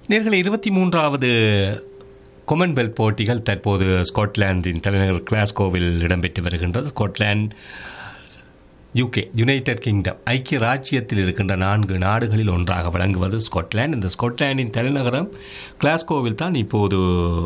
நேர்களை இருபத்தி மூன்றாவது கொமன்வெல்த் போட்டிகள் தற்போது ஸ்காட்லாந்தின் தலைநகர் கிளாஸ்கோவில் இடம்பெற்று வருகின்றது ஸ்காட்லாந்து யூகே யுனைடெட் கிங்டம் ஐக்கிய ராஜ்யத்தில் இருக்கின்ற நான்கு நாடுகளில் ஒன்றாக விளங்குவது ஸ்காட்லாந்து இந்த ஸ்காட்லாந்தின் தலைநகரம் கிளாஸ்கோவில் தான் இப்போது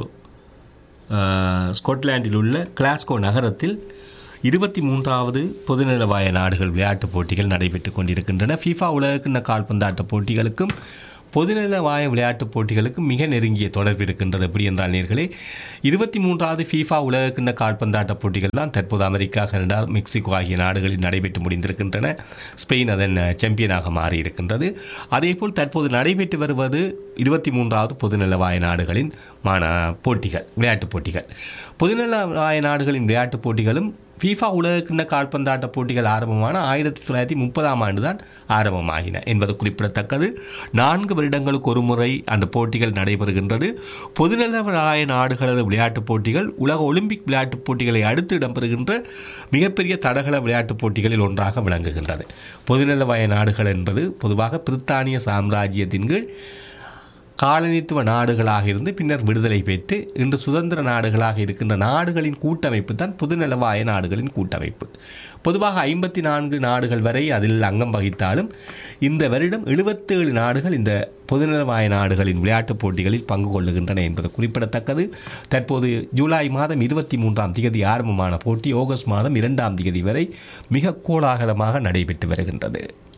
அஹ், ஸ்காட்லாந்தில் உள்ள கிளாஸ்கோ நகரத்தில் இருபத்தி மூன்றாவது பொதுநலவாய நாடுகள் விளையாட்டுப் போட்டிகள் நடைபெற்றுக் கொண்டிருக்கின்றன ஃபீஃபா உலகக்கிண்ண கால்பந்தாட்ட போட்டிகளுக்கும் பொதுநலவாய விளையாட்டுப் போட்டிகளுக்கும் மிக நெருங்கிய தொடர்பு இருக்கின்றது எப்படி என்றால் நேர்களே இருபத்தி மூன்றாவது ஃபீஃபா உலகக்கிண்ண கால்பந்தாட்ட போட்டிகள் தான் தற்போது அமெரிக்கா கனடா மெக்சிகோ ஆகிய நாடுகளில் நடைபெற்று முடிந்திருக்கின்றன ஸ்பெயின் அதன் சாம்பியனாக மாறி இருக்கின்றது அதேபோல் தற்போது நடைபெற்று வருவது இருபத்தி மூன்றாவது பொதுநலவாய நாடுகளின் மாண போட்டிகள் விளையாட்டுப் போட்டிகள் பொதுநலவாய நாடுகளின் விளையாட்டுப் போட்டிகளும் ஃபீஃபா உலகக்கிண்ண கால்பந்தாட்ட போட்டிகள் ஆரம்பமான ஆயிரத்தி தொள்ளாயிரத்தி முப்பதாம் ஆண்டு தான் ஆரம்பமாகின என்பது குறிப்பிடத்தக்கது நான்கு வருடங்களுக்கு ஒரு முறை அந்த போட்டிகள் நடைபெறுகின்றது பொதுநலவாய நாடுகளது விளையாட்டுப் போட்டிகள் உலக ஒலிம்பிக் விளையாட்டுப் போட்டிகளை அடுத்து இடம்பெறுகின்ற மிகப்பெரிய தடகள விளையாட்டுப் போட்டிகளில் ஒன்றாக விளங்குகின்றது பொதுநலவாய நாடுகள் என்பது பொதுவாக பிரித்தானிய சாம்ராஜ்யத்தின் கீழ் காலனித்துவ நாடுகளாக இருந்து பின்னர் விடுதலை பெற்று இன்று சுதந்திர நாடுகளாக இருக்கின்ற நாடுகளின் கூட்டமைப்பு தான் பொதுநலவாய நாடுகளின் கூட்டமைப்பு பொதுவாக ஐம்பத்தி நான்கு நாடுகள் வரை அதில் அங்கம் வகித்தாலும் இந்த வருடம் எழுபத்தேழு நாடுகள் இந்த பொதுநலவாய நாடுகளின் விளையாட்டுப் போட்டிகளில் பங்கு கொள்ளுகின்றன என்பது குறிப்பிடத்தக்கது தற்போது ஜூலை மாதம் இருபத்தி மூன்றாம் தேதி ஆரம்பமான போட்டி ஆகஸ்ட் மாதம் இரண்டாம் தேதி வரை மிக கோலாகலமாக நடைபெற்று வருகின்றது